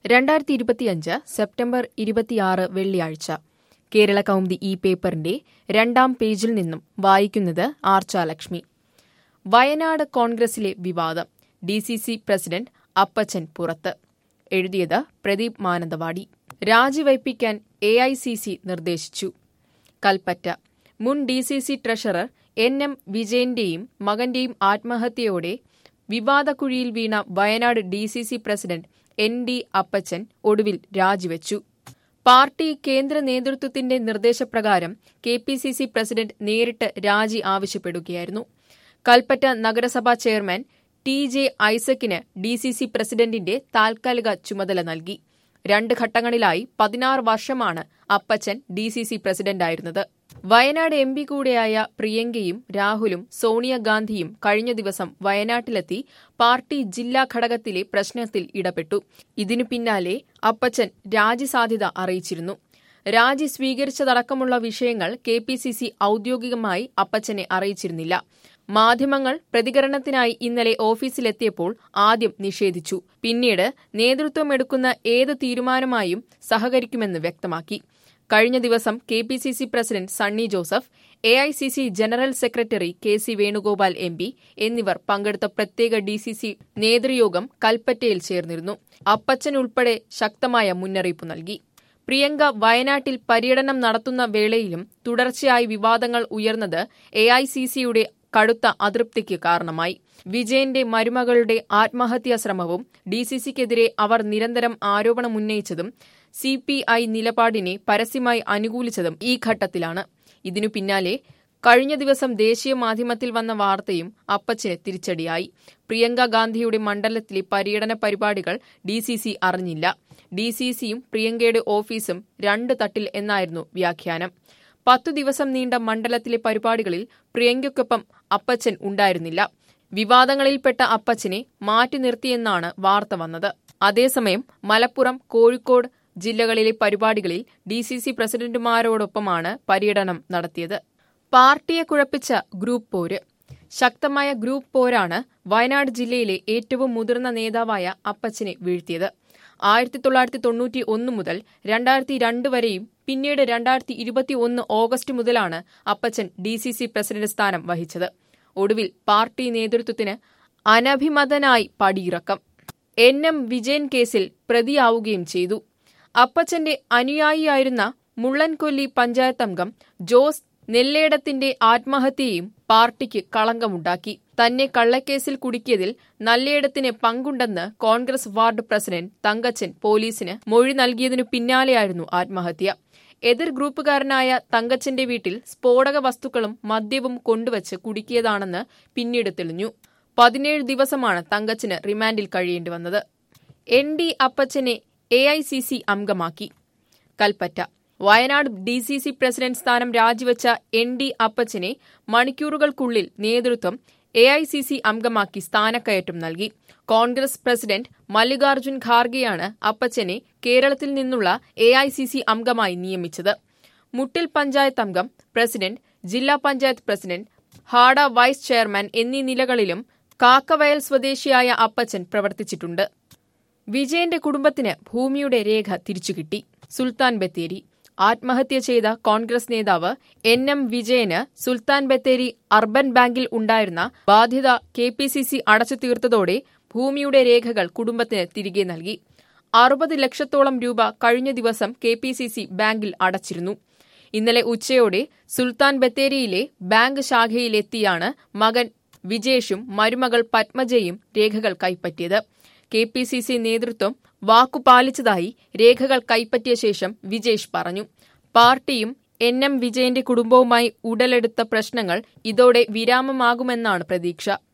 രണ്ടായിരത്തി ഇരുപത്തിയഞ്ച് സെപ്റ്റംബർ ഇരുപത്തിയാറ് വെള്ളിയാഴ്ച കേരള കൗമുദി ഈ പേപ്പറിന്റെ രണ്ടാം പേജിൽ നിന്നും വായിക്കുന്നത് ആർച്ചാലക്ഷ്മി വയനാട് കോൺഗ്രസിലെ വിവാദം D C C president Appachan പുറത്ത് എഴുതിയത് പ്രദീപ് മാനന്തവാടി രാജിവയ്പ്പിക്കാൻ എ ഐ സി സി നിർദ്ദേശിച്ചു കൽപ്പറ്റ മുൻ D C C treasurer N M വിജയന്റെയും മകന്റെയും ആത്മഹത്യയോടെ വിവാദക്കുഴിയിൽ വീണ Wayanad D C C president N D Appachan ഒടുവിൽ രാജിവെച്ചു പാർട്ടി കേന്ദ്ര നേതൃത്വത്തിന്റെ നിർദ്ദേശപ്രകാരം K P C C president നേരിട്ട് രാജി ആവശ്യപ്പെടുകയായിരുന്നു കൽപ്പറ്റ നഗരസഭാ ചെയർമാൻ ടി ജെ ഐസക്കിന് ഡി സി സി പ്രസിഡന്റിന്റെ താൽക്കാലിക ചുമതല നൽകി രണ്ട് ഘട്ടങ്ങളിലായി പതിനാറ് വർഷമാണ് അപ്പച്ചൻ ഡി സി സി പ്രസിഡന്റായിരുന്നത് വയനാട് എം പി കൂടെയായ പ്രിയങ്കയും രാഹുലും സോണിയാഗാന്ധിയും കഴിഞ്ഞ ദിവസം വയനാട്ടിലെത്തി പാർട്ടി ജില്ലാ ഘടകത്തിലെ പ്രശ്നത്തിൽ ഇടപെട്ടു ഇതിനു പിന്നാലെ അപ്പച്ചൻ രാജിസാധ്യത അറിയിച്ചിരുന്നു രാജി സ്വീകരിച്ചതടക്കമുള്ള വിഷയങ്ങൾ കെ പി സി സി ഔദ്യോഗികമായി അപ്പച്ചനെ അറിയിച്ചിരുന്നില്ല മാധ്യമങ്ങൾ പ്രതികരണത്തിനായി ഇന്നലെ ഓഫീസിലെത്തിയപ്പോൾ ആദ്യം നിഷേധിച്ചു പിന്നീട് നേതൃത്വമെടുക്കുന്ന ഏത് തീരുമാനമായും സഹകരിക്കുമെന്ന് വ്യക്തമാക്കി കഴിഞ്ഞ ദിവസം K P C C president Sunny Joseph A I C C general secretary K C Venugopal M P എന്നിവർ പങ്കെടുത്ത പ്രത്യേക ഡി സി സി നേതൃയോഗം കൽപ്പറ്റയിൽ ചേർന്നിരുന്നു അപ്പച്ചൻ ഉൾപ്പെടെ ശക്തമായ മുന്നറിയിപ്പ് നൽകി പ്രിയങ്ക വയനാട്ടിൽ പര്യടനം നടത്തുന്ന വേളയിലും തുടർച്ചയായി വിവാദങ്ങൾ ഉയർന്നത് എ ഐ സി സിയുടെ കടുത്ത അതൃപ്തിക്ക് കാരണമായി വിജയന്റെ മരുമകളുടെ ആത്മഹത്യാ ശ്രമവും ഡി സി സിക്കെതിരെ അവർ നിരന്തരം ആരോപണമുന്നയിച്ചതും സി പി ഐ നിലപാടിനെ പരസ്യമായി അനുകൂലിച്ചതും ഈ ഘട്ടത്തിലാണ് ഇതിനു പിന്നാലെ കഴിഞ്ഞ ദിവസം ദേശീയ മാധ്യമത്തിൽ വന്ന വാർത്തയും അപ്പച്ചന് തിരിച്ചടിയായി പ്രിയങ്ക ഗാന്ധിയുടെ മണ്ഡലത്തിലെ പര്യടന പരിപാടികൾ ഡി സി സി അറിഞ്ഞില്ല ഡി സി സിയും പ്രിയങ്കയുടെ ഓഫീസും രണ്ട് തട്ടിൽ എന്നായിരുന്നു വ്യാഖ്യാനം പത്തു ദിവസം നീണ്ട മണ്ഡലത്തിലെ പരിപാടികളിൽ പ്രിയങ്കയ്ക്കൊപ്പം അപ്പച്ചൻ ഉണ്ടായിരുന്നില്ല വിവാദങ്ങളിൽപ്പെട്ട അപ്പച്ചനെ മാറ്റി നിർത്തിയെന്നാണ് വാർത്ത വന്നത് അതേസമയം മലപ്പുറം കോഴിക്കോട് ജില്ലകളിലെ പരിപാടികളിൽ ഡി സി സി പ്രസിഡന്റുമാരോടൊപ്പമാണ് പര്യടനം നടത്തിയത് പാർട്ടിയെ കുഴപ്പിച്ച ഗ്രൂപ്പ് പോര് ശക്തമായ ഗ്രൂപ്പ് പോരാണ് വയനാട് ജില്ലയിലെ ഏറ്റവും മുതിർന്ന നേതാവായ അപ്പച്ചനെ വീഴ്ത്തിയത് ആയിരത്തി തൊള്ളായിരത്തി തൊണ്ണൂറ്റി ഒന്ന് മുതൽ രണ്ടായിരത്തി രണ്ട് വരെയും പിന്നീട് രണ്ടായിരത്തി ഇരുപത്തി ഒന്ന് ഓഗസ്റ്റ് മുതലാണ് Appachan D C C president സ്ഥാനം വഹിച്ചത് ഒടുവിൽ പാർട്ടി നേതൃത്വത്തിന് അനഭിമതനായി പടിയിറക്കം എൻ എം വിജയൻ കേസിൽ പ്രതിയാവുകയും ചെയ്തു അപ്പച്ചന്റെ അനുയായിയായിരുന്ന മുള്ളൻകൊല്ലി പഞ്ചായത്ത് അംഗം ജോസ് നെല്ലേടത്തിന്റെ ആത്മഹത്യയും പാർട്ടിക്ക് കളങ്കമുണ്ടാക്കി തന്നെ കള്ളക്കേസിൽ കുടുക്കിയതിൽ നല്ലേടത്തിന് പങ്കുണ്ടെന്ന് കോൺഗ്രസ് വാർഡ് പ്രസിഡന്റ് തങ്കച്ചൻ പോലീസിന് മൊഴി നൽകിയതിനു പിന്നാലെയായിരുന്നു ആത്മഹത്യ എതിർ ഗ്രൂപ്പുകാരനായ തങ്കച്ചന്റെ വീട്ടിൽ സ്ഫോടക വസ്തുക്കളും മദ്യവും കൊണ്ടുവച്ച് കുടുക്കിയതാണെന്ന് പിന്നീട് തെളിഞ്ഞു പതിനേഴ് ദിവസമാണ് തങ്കച്ചന് റിമാൻഡിൽ കഴിയേണ്ടി വന്നത് എൻ ഡി അപ്പച്ചനെ എ ഐ സി സി അംഗമാക്കി Kalpetta Wayanad D C C president സ്ഥാനം രാജിവെച്ച എൻ ഡി അപ്പച്ചനെ മണിക്കൂറുകൾക്കുള്ളിൽ നേതൃത്വം എ ഐ സി സി അംഗമാക്കി സ്ഥാനക്കയറ്റം നൽകി കോൺഗ്രസ് പ്രസിഡന്റ് മല്ലികാർജ്ജുൻ ഖാർഗെയാണ് അപ്പച്ചനെ കേരളത്തിൽ നിന്നുള്ള എ ഐ സി സി അംഗമായി നിയമിച്ചത് മുട്ടിൽ പഞ്ചായത്ത് അംഗം പ്രസിഡന്റ് ജില്ലാ പഞ്ചായത്ത് പ്രസിഡന്റ് ഹാഡ വൈസ് ചെയർമാൻ എന്നീ നിലകളിലും കാക്കവയൽ സ്വദേശിയായ അപ്പച്ചൻ പ്രവർത്തിച്ചിട്ടുണ്ട് വിജയന്റെ കുടുംബത്തിന് ഭൂമിയുടെ രേഖ തിരിച്ചുകിട്ടി സുൽത്താൻ ബത്തേരി ആത്മഹത്യ ചെയ്ത കോൺഗ്രസ് നേതാവ് എൻ എം വിജയന് സുൽത്താൻ ബത്തേരി അർബൻ ബാങ്കിൽ ഉണ്ടായിരുന്ന ബാധ്യത കെ പി സി സി അടച്ചു തീർത്തതോടെ ഭൂമിയുടെ രേഖകൾ കുടുംബത്തിന് തിരികെ നൽകി അറുപത് ലക്ഷത്തോളം രൂപ കഴിഞ്ഞ ദിവസം കെ പി സി സി ബാങ്കിൽ അടച്ചിരുന്നു ഇന്നലെ ഉച്ചയോടെ സുൽത്താൻ ബത്തേരിയിലെ ബാങ്ക് ശാഖയിലെത്തിയാണ് മകൻ വിജേഷും മരുമകൾ പത്മജയും രേഖകൾ കൈപ്പറ്റിയത് കെ പി സി സി നേതൃത്വം വാക്കുപാലിച്ചതായി രേഖകൾ കൈപ്പറ്റിയ ശേഷം വിജേഷ് പറഞ്ഞു പാർട്ടിയും എൻ എം വിജയന്റെ കുടുംബവുമായി ഉടലെടുത്ത പ്രശ്നങ്ങൾ ഇതോടെ വിരാമമാകുമെന്നാണ് പ്രതീക്ഷ